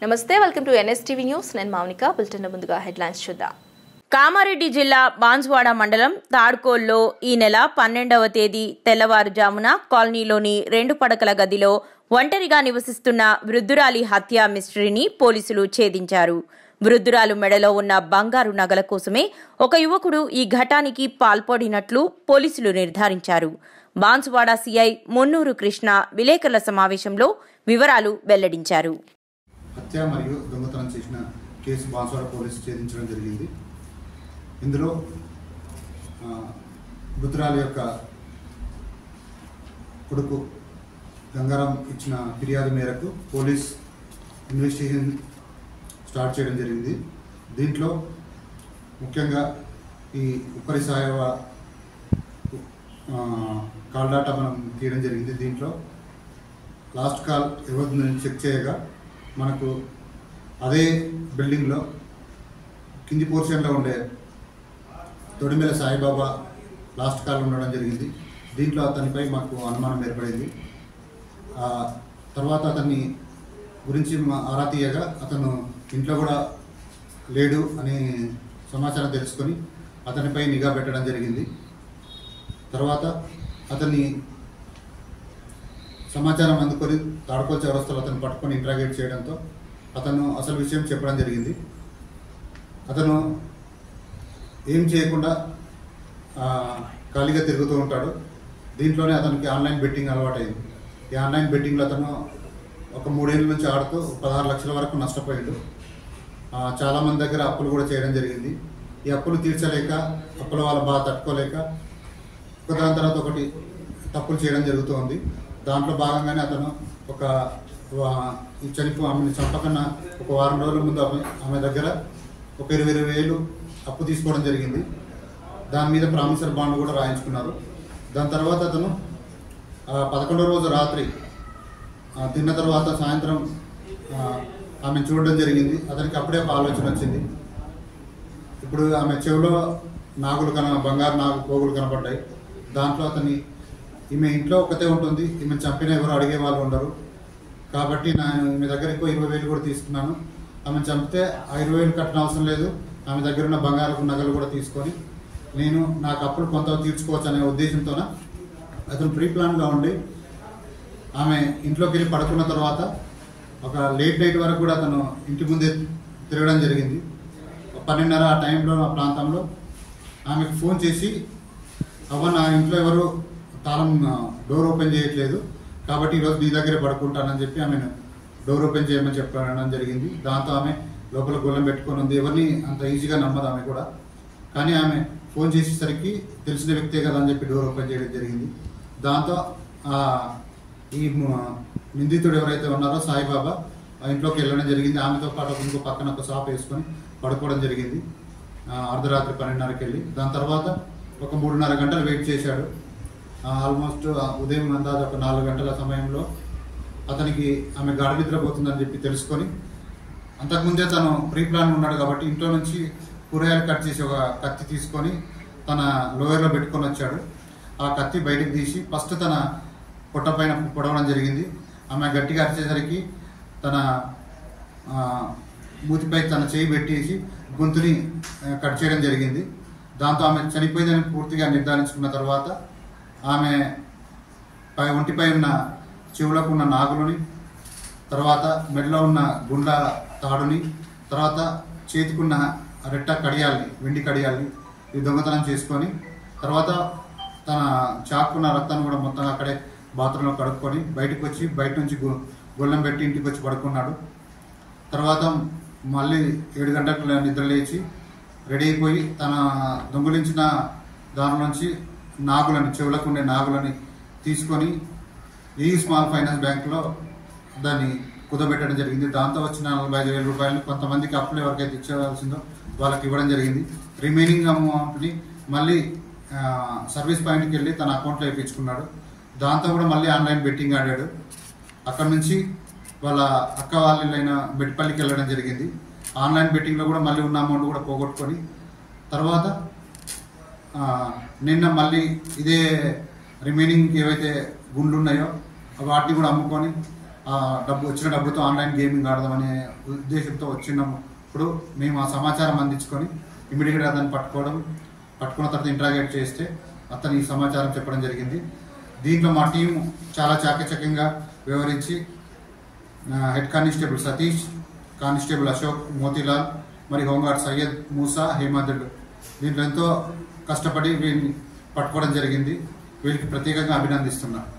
నమస్తే welcome to NSTV news నేను Mounika bulletin ముందుగా హెడ్లైన్స్ చూద్దాం కామారెడ్డి జిల్లా బాన్స్వాడ మండలం తాడ్కోల్లో ఈ నెల పన్నెండవ తేదీ తెల్లవారుజామున కాలనీలోని రెండు పడకల గదిలో ఒంటరిగా నివసిస్తున్న వృద్ధురాలి హత్య మిస్టరీని పోలీసులు ఛేదించారు వృద్ధురాలు మెడలో ఉన్న బంగారు నగల కోసమే ఒక యువకుడు ఈ ఘటానికి పాల్పడినట్లు పోలీసులు నిర్ధారించారు బాన్సువాడ సీఐ మున్నూరు కృష్ణ విలేకరుల సమావేశంలో వివరాలు వెల్లడించారు హత్య మరియు దొంగతనం చేసిన కేసు బాన్స్వాడ పోలీసు ఛేదించడం జరిగింది ఇందులో ఆ, మృతురాలి యొక్క కొడుకు గంగారాం ఇచ్చిన ఫిర్యాదు మేరకు పోలీస్ ఇన్వెస్టిగేషన్ స్టార్ట్ చేయడం జరిగింది దీంట్లో ముఖ్యంగా ఈ ఉప్పరి సాయవ ఆ, కాల్ డాటా మనం తీయడం జరిగింది దీంట్లో లాస్ట్ కాల్ ఎవరిని చెక్ చేయగా మనకు అదే బిల్డింగ్లో కింది పోర్షన్లో ఉండే తొడిమెల సాయిబాబా లాస్ట్ కాల్ ఉండడం జరిగింది దీంట్లో అతనిపై మాకు అనుమానం ఏర్పడింది ఆ తర్వాత అతన్ని గురించి మా ఆరా తీయగా అతను ఇంట్లో కూడా లేడు అనే సమాచారం తెలుసుకొని అతనిపై నిఘా పెట్టడం జరిగింది తర్వాత అతన్ని సమాచారం అందుకొని తాడుకోల్ చౌరస్తలో అతను పట్టుకొని ఇంట్రాగేట్ చేయడంతో అతను అసలు విషయం చెప్పడం జరిగింది అతను ఏం చేయకుండా ఆ, ఖాళీగా తిరుగుతూ ఉంటాడు దీంట్లోనే అతనికి ఆన్లైన్ బెట్టింగ్ అలవాటైంది ఈ ఆన్లైన్ బెట్టింగ్లో అతను ఒక మూడేళ్ళ నుంచి ఆడుతూ పదహారు లక్షల వరకు నష్టపోయాడు ఆ, చాలామంది దగ్గర అప్పులు కూడా చేయడం జరిగింది ఈ అప్పులు తీర్చలేక అప్పుల వాళ్ళ బాధ తట్టుకోలేక ఒక దాని తర్వాత ఒకటి తప్పులు చేయడం జరుగుతోంది దాంట్లో భాగంగానే అతను ఒక వా- ఈ చనిపో ఆమెను చంపకన్నా ఒక వారం రోజుల ముందు ఆమె ఆమె దగ్గర ఒక ఇరవై ఇరవై వేలు అప్పు తీసుకోవడం జరిగింది దాని మీద ప్రామిసర్ బాండ్ కూడా రాయించుకున్నారు దాని తర్వాత అతను ఆ, పదకొండో రోజు రాత్రి ఆ, తిన్న తర్వాత సాయంత్రం ఆ, ఆమెను చూడడం జరిగింది అతనికి అప్పుడే ఒక ఆలోచన వచ్చింది ఇప్పుడు ఆమె చెవిలో నాగులు కన బంగారు నాగు పోగులు కనపడ్డాయి దాంట్లో అతన్ని ఈమె ఇంట్లో ఒకతే ఉంటుంది ఈమె చంపిన ఎవరు అడిగే వాళ్ళు ఉండరు కాబట్టి నేను ఈమె దగ్గర ఎక్కువ ఇరవై వేలు కూడా తీసుకున్నాను ఆమె చంపితే ఆ ఇరవై వేలు కట్టిన అవసరం లేదు ఆమె దగ్గర ఉన్న బంగారు నగలు కూడా తీసుకొని నేను నాకు అప్పులు కొంత తీర్చుకోవచ్చు అనే ఉద్దేశంతోన అతను ప్రీ ప్లాన్గా ఉండి ఆమె ఇంట్లోకి వెళ్ళి పడుకున్న తర్వాత ఒక లేట్ నైట్ వరకు కూడా అతను ఇంటి ముందే తిరగడం జరిగింది పన్నెండున్నర ఆ టైంలో ఆ ప్రాంతంలో ఆమెకు ఫోన్ చేసి అవ్వ నా ఇంట్లో ఎవరు తాళం డోర్ ఓపెన్ చేయట్లేదు కాబట్టి ఈరోజు నీ దగ్గరే పడుకుంటానని చెప్పి ఆమెను డోర్ ఓపెన్ చేయమని చెప్పడం జరిగింది దాంతో ఆమె లోపల గొల్లం పెట్టుకొని ఉంది ఎవరిని అంత ఈజీగా నమ్మదు ఆమె కూడా కానీ ఆమె ఫోన్ చేసేసరికి తెలిసిన వ్యక్తే కదా అని చెప్పి డోర్ ఓపెన్ చేయడం జరిగింది దాంతో ఆ ఈ మ- నిందితుడు ఎవరైతే ఉన్నారో సాయిబాబా ఆ ఇంట్లోకి వెళ్ళడం జరిగింది ఆమెతో పాటు ఒక ఇంకో పక్కన ఒక షాప్ వేసుకొని పడుకోవడం జరిగింది ఆ, అర్ధరాత్రి పన్నెండున్నరకి వెళ్ళి దాని తర్వాత ఒక మూడున్నర గంటలు వెయిట్ చేశాడు ఆల్మోస్ట్ ఉదయం అందాజ ఒక నాలుగు గంటల సమయంలో అతనికి ఆమె గాఢ నిద్రపోతుందని చెప్పి తెలుసుకొని అంతకుముందే తను ప్రీ ప్లాన్ ఉన్నాడు కాబట్టి ఇంట్లో నుంచి కూరగాయలు కట్ చేసి ఒక కత్తి తీసుకొని తన లోయర్లో పెట్టుకొని వచ్చాడు ఆ కత్తి బయటకు తీసి ఫస్ట్ తన పొట్ట పైన పొడవడం జరిగింది ఆమె గట్టిగా అరిచేసరికి తన ఆ, మూతిపై తన చేయి పెట్టేసి గొంతుని ఆ, కట్ చేయడం జరిగింది దాంతో ఆమె చనిపోయిందని పూర్తిగా నిర్ధారించుకున్న తర్వాత ఆమె పై ఒంటిపై ఉన్న చెవులకు ఉన్న నాగులని తర్వాత మెడలో ఉన్న గుండ తాడుని తర్వాత చేతికున్న రెట్ట కడియాల్ని వెండి కడియాల్ని ఈ దొంగతనం చేసుకొని తర్వాత తన చాకున్న రక్తాన్ని కూడా మొత్తం అక్కడే బాత్రూంలో కడుక్కొని బయటకు వచ్చి బయట నుంచి గొ- గొల్లెం పెట్టి ఇంటికి వచ్చి పడుకున్నాడు తర్వాత మళ్ళీ ఏడు గంటలకు నిద్ర లేచి రెడీ అయిపోయి తన దొంగిలించిన దాని నుంచి నాగులని చెవులకు ఉండే నాగులని తీసుకొని ఈ స్మాల్ ఫైనాన్స్ బ్యాంకులో దాన్ని కుదబెట్టడం జరిగింది దాంతో వచ్చిన నలభై ఐదు వేల రూపాయలు కొంతమందికి అప్పులు ఎవరికైతే ఇచ్చేవాల్సిందో వాళ్ళకి ఇవ్వడం జరిగింది రిమైనింగ్ అమౌంట్ని మళ్ళీ ఆ, సర్వీస్ పాయింట్కి వెళ్ళి తన అకౌంట్లో వేయించుకున్నాడు దాంతో కూడా మళ్ళీ ఆన్లైన్ బెట్టింగ్ ఆడాడు అక్కడ నుంచి వాళ్ళ అక్క వాళ్ళైన బెట్పల్లికి వెళ్ళడం జరిగింది ఆన్లైన్ బెట్టింగ్లో కూడా మళ్ళీ ఉన్న అమౌంట్ కూడా పోగొట్టుకొని తర్వాత ఆ, నిన్న మళ్ళీ ఇదే రిమైనింగ్ ఏవైతే గుండ్లు ఉన్నాయో వాటిని కూడా అమ్ముకొని ఆ డబ్బు వచ్చిన డబ్బుతో ఆన్లైన్ గేమింగ్ ఆడదామనే ఉద్దేశంతో వచ్చినప్పుడు మేము ఆ సమాచారం అందించుకొని ఇమీడియట్గా అతన్ని పట్టుకోవడం పట్టుకున్న తర్వాత ఇంట్రాగేట్ చేస్తే అతను ఈ సమాచారం చెప్పడం జరిగింది దీంట్లో మా టీం చాలా చాకచక్యంగా వివరించి ఆ, head constable Satish constable Ashok Motilal మరి హోంగార్డ్ సయ్యద్ మూసా హేమాదులు దీంట్లో ఎంతో కష్టపడి వీరిని పట్టుకోవడం జరిగింది వీరికి ప్రత్యేకంగా అభినందిస్తున్నా